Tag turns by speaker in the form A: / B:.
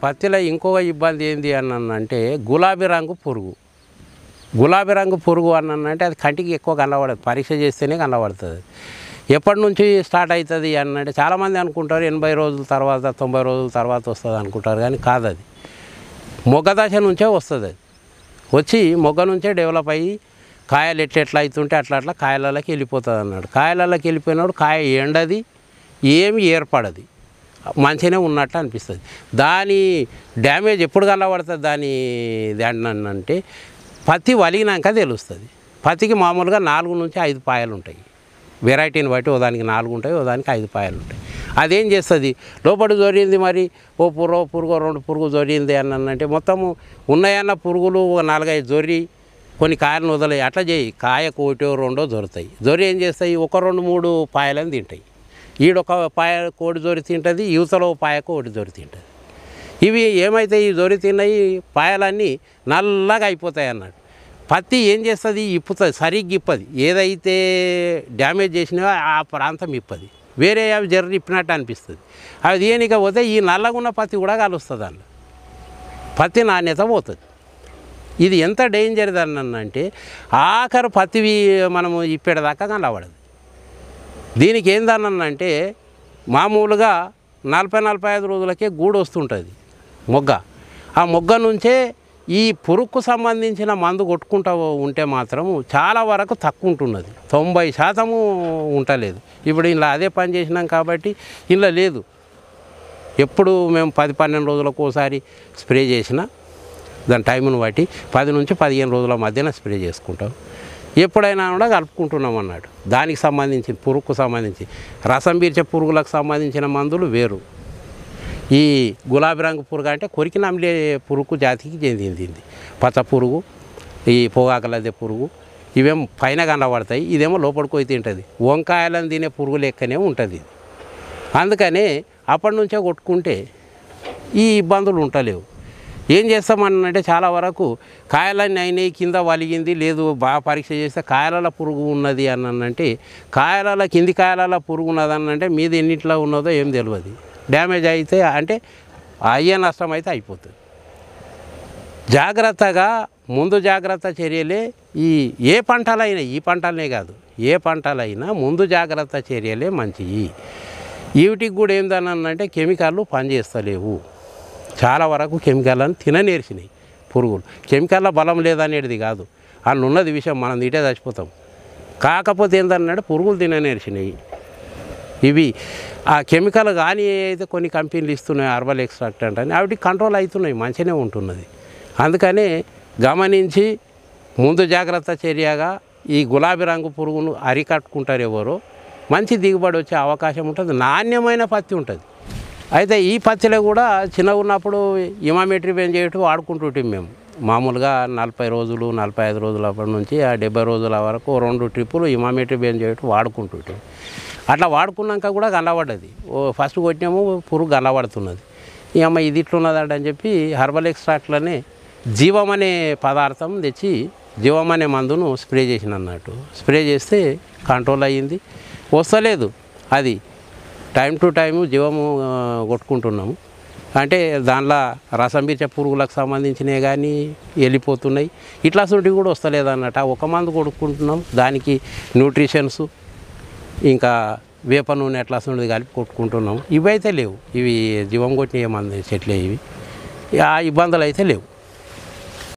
A: పత్తిలో ఇంకొక ఇబ్బంది ఏంది అని అంటే గులాబీ రంగు పురుగు గులాబీ రంగు పురుగు అని అంటే అది కంటికి ఎక్కువ కనబడదు పరీక్ష చేస్తేనే కనబడుతుంది ఎప్పటి నుంచి స్టార్ట్ అవుతుంది అని అంటే చాలామంది అనుకుంటారు ఎనభై రోజుల తర్వాత తొంభై రోజుల తర్వాత వస్తుంది అనుకుంటారు కానీ కాదు అది మొగ్గ దశ నుంచే వస్తుంది అది వచ్చి మొగ్గ నుంచే డెవలప్ అయ్యి కాయలు ఎట్లా ఎట్లా అవుతుంటే అట్లా అట్లా కాయలలోకి వెళ్ళిపోతుంది అన్నాడు కాయలలోకి వెళ్ళిపోయినప్పుడు కాయ ఎండది ఏమి ఏర్పడది మంచిగానే ఉన్నట్టు అనిపిస్తుంది దాని డ్యామేజ్ ఎప్పుడు కనబడుతుంది దాని దాన్ని అంటే పత్తి వలిగినాక తెలుస్తుంది పత్తికి మామూలుగా నాలుగు నుంచి ఐదు పాయలు ఉంటాయి వెరైటీని బట్టి ఓ దానికి నాలుగు ఉంటాయి ఓ దానికి ఐదు పాయలు ఉంటాయి అదేం చేస్తుంది లోపల జొరింది మరి ఓ పురుగు పురుగు రెండు పురుగు జొరింది అని అంటే మొత్తము ఉన్నాయన్న పురుగులు ఒక నాలుగైదు జొరి కొన్ని కాయలను వదిలేయి అట్లా చేయి కాయ కోటో రెండో జొరుతాయి జొరి ఏం చేస్తాయి ఒక రెండు మూడు పాయలని తింటాయి ఈడొక పాయ కోడి జొరి తింటుంది యువతలో పాయకు ఒకటి జొరి తింటుంది ఇవి ఏమైతే ఈ జొరి తిన్నాయి పాయలన్నీ నల్లగా అయిపోతాయి అన్నాడు పత్తి ఏం చేస్తుంది ఇప్పుతుంది సరిగ్గా ఇప్పది ఏదైతే డ్యామేజ్ చేసినా ఆ ప్రాంతం ఇప్పది వేరే అవి జర్రి ఇప్పినట్టు అనిపిస్తుంది అవి దేనిక పోతే ఈ నల్లగా ఉన్న పత్తి కూడా కలుస్తుంది అన్న పత్తి నాణ్యత పోతుంది ఇది ఎంత డేంజర్ దాన్ని అంటే ఆఖరు పత్తివి మనము ఇప్పేదాకా కనబడదు దీనికి ఏందనంటే మామూలుగా నలభై నలభై ఐదు రోజులకే గూడు వస్తుంటుంది మొగ్గ ఆ మొగ్గ నుంచే ఈ పురుగుకు సంబంధించిన మందు కొట్టుకుంటా ఉంటే మాత్రం చాలా వరకు తక్కువ ఉంటున్నది తొంభై శాతము ఉంటలేదు ఇప్పుడు ఇలా అదే పని చేసినాం కాబట్టి ఇలా లేదు ఎప్పుడు మేము పది పన్నెండు రోజులకు ఒకసారి స్ప్రే చేసిన దాని టైంను బట్టి పది నుంచి పదిహేను రోజుల మధ్యన స్ప్రే చేసుకుంటాం ఎప్పుడైనా కూడా కలుపుకుంటున్నాం అన్నాడు దానికి సంబంధించి పురుగుకు సంబంధించి రసం పీల్చే పురుగులకు సంబంధించిన మందులు వేరు ఈ గులాబీ రంగు పురుగు అంటే కొరికి నమిలే పురుగు జాతికి చెందింది ఇది పచ్చ పురుగు ఈ పొగాకలదే పురుగు ఇవేమో పైన కనబడతాయి ఇదేమో లోపలికి పోయి తింటుంది వంకాయలను తినే పురుగు లెక్కనే ఉంటుంది ఇది అందుకనే అప్పటి నుంచే కొట్టుకుంటే ఈ ఇబ్బందులు ఉంటలేవు ఏం చేస్తామనంటే చాలా వరకు కాయలన్నీ అయినాయి కింద వలిగింది లేదు బాగా పరీక్ష చేస్తే కాయల పురుగు ఉన్నది అని అంటే కాయల కింది కాయల పురుగు ఉన్నది అని అంటే మీద ఎన్నిట్లో ఉన్నదో ఏం తెలియదు డ్యామేజ్ అయితే అంటే అయ్యే నష్టం అయితే అయిపోతుంది జాగ్రత్తగా ముందు జాగ్రత్త చర్యలే ఈ ఏ పంటలైనా ఈ పంటలనే కాదు ఏ పంటలైనా ముందు జాగ్రత్త చర్యలే మంచివి వీటికి కూడా ఏందనంటే కెమికల్లు పనిచేస్తలేవు చాలా వరకు కెమికల్లను తిననేర్చినాయి పురుగులు కెమికల్ల బలం లేదనేది కాదు అందులో ఉన్నది విషయం మనం తింటే చచ్చిపోతాం కాకపోతే ఏందన్నాడు పురుగులు తిననేర్చినాయి ఇవి ఆ కెమికల్ కానీ అయితే కొన్ని కంపెనీలు ఇస్తున్నాయి హర్బల్ ఎక్స్ట్రాక్టెంట్ అని వాటికి కంట్రోల్ అవుతున్నాయి మంచిగానే ఉంటున్నది అందుకనే గమనించి ముందు జాగ్రత్త చర్యగా ఈ గులాబీ రంగు పురుగును అరికట్టుకుంటారు ఎవరో మంచి దిగుబడి వచ్చే అవకాశం ఉంటుంది నాణ్యమైన పత్తి ఉంటుంది అయితే ఈ పత్తిలో కూడా చిన్నగా ఉన్నప్పుడు ఇమామెట్రీ బెన్ చేయటం వాడుకుంటుంటాం మేము మామూలుగా నలభై రోజులు నలభై ఐదు రోజుల అప్పటి నుంచి ఆ డెబ్బై రోజుల వరకు ఓ రెండు ట్రిప్పులు ఇమామెట్రీ బెన్ చేయటం వాడుకుంటుంటాం అట్లా వాడుకున్నాక కూడా కనబడ్డది ఓ ఫస్ట్ కొట్టినాము పురుగు కనబడుతున్నది ఈ అమ్మ ఇది ఇట్లున్నదంట అని చెప్పి హర్బల్ ఎక్స్ట్రాక్ట్లోనే జీవం అనే పదార్థం తెచ్చి జీవం అనే మందును స్ప్రే చేసిన అన్నట్టు స్ప్రే చేస్తే కంట్రోల్ అయ్యింది వస్తలేదు అది టైం టు టైము జీవము ఆ, కొట్టుకుంటున్నాము అంటే దానిలో రసం పీల్చే పురుగులకు సంబంధించినవి కానీ వెళ్ళిపోతున్నాయి ఇట్లా సొంటివి కూడా వస్తలేదు అన్నట్టు ఆ ఒక మందు కొట్టుకుంటున్నాం దానికి న్యూట్రిషన్స్ ఇంకా వేప నూనె ఎట్లా ఉండేది కలిపి కొట్టుకుంటున్నాం ఇవి అయితే లేవు ఇవి జీవం కొట్టిన మంది చెట్లే ఇవి ఆ ఇబ్బందులు అయితే లేవు